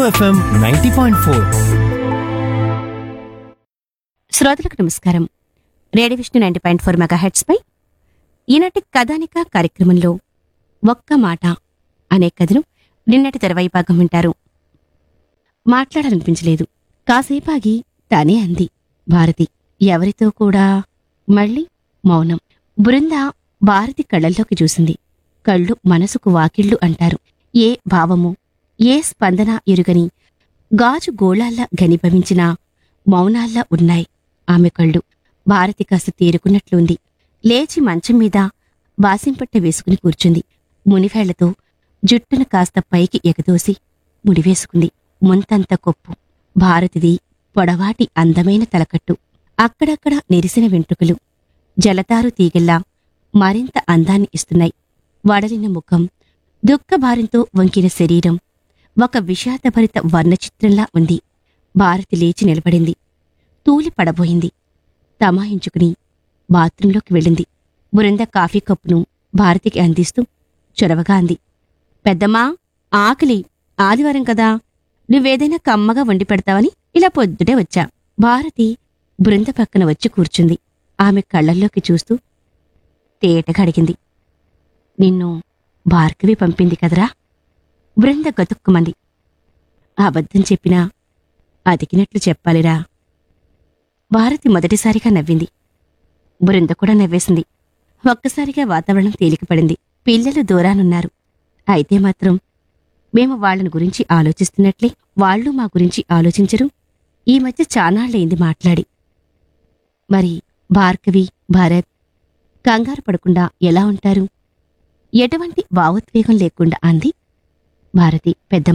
FM ninety point four శ్రోతలకు నమస్కారం radio Vishnu ninety point four mega పై ఈనాటి కథానిక కార్యక్రమంలో ఒక్క మాట అనే కథను నిన్నటి తెరవై భాగం వింటారు మాట్లాడాలనిపించలేదు కాసేపాగి తానే అంది భారతి ఎవరితో కూడా మళ్ళీ మౌనం బృంద భారతి కళ్ళల్లోకి చూసింది కళ్ళు మనసుకు వాకిళ్ళు అంటారు ఏ భావము ఏ స్పందన ఎరుగని గాజు గోళాల్లా ఘనీభవించిన మౌనాల్లా ఉన్నాయి ఆమె కళ్ళు భారతి కాస్త తేరుకున్నట్లుంది లేచి మంచం మీద బాసింపట్ట వేసుకుని కూర్చుంది మునివేళ్లతో జుట్టును కాస్త పైకి ఎగదోసి ముడివేసుకుంది ముంతంత కొప్పు భారతిది పొడవాటి అందమైన తలకట్టు అక్కడక్కడ నెరిసిన వెంట్రుకలు జలతారు తీగల్లా మరింత అందాన్ని ఇస్తున్నాయి వడలిన ముఖం దుఃఖభారంతో వంకిన శరీరం ఒక విషాదభరిత వర్ణచిత్రంలా ఉంది భారతి లేచి నిలబడింది తూలి పడబోయింది తమాయించుకుని బాత్రూంలోకి వెళ్ళింది బృంద కాఫీ కప్పును భారతికి అందిస్తూ చొరవగా అంది పెద్దమ్మా ఆకలి ఆదివారం కదా నువ్వేదైనా కమ్మగా వండి పెడతావని ఇలా పొద్దుటే వచ్చా భారతి బృంద పక్కన వచ్చి కూర్చుంది ఆమె కళ్ళల్లోకి చూస్తూ తేటగా అడిగింది నిన్ను భార్గవి పంపింది కదరా బృంద గతుక్కుమంది అబద్ధం చెప్పినా అతికినట్లు చెప్పాలిరా భారతి మొదటిసారిగా నవ్వింది బృంద కూడా నవ్వేసింది ఒక్కసారిగా వాతావరణం తేలికపడింది పిల్లలు దూరానున్నారు అయితే మాత్రం మేము వాళ్ళని గురించి ఆలోచిస్తున్నట్లే వాళ్ళు మా గురించి ఆలోచించరు ఈ మధ్య చానాళ్ళయింది మాట్లాడి మరి భార్గవి భారత్ కంగారు పడకుండా ఎలా ఉంటారు ఎటువంటి భావోద్వేగం లేకుండా అంది భారతి పెద్ద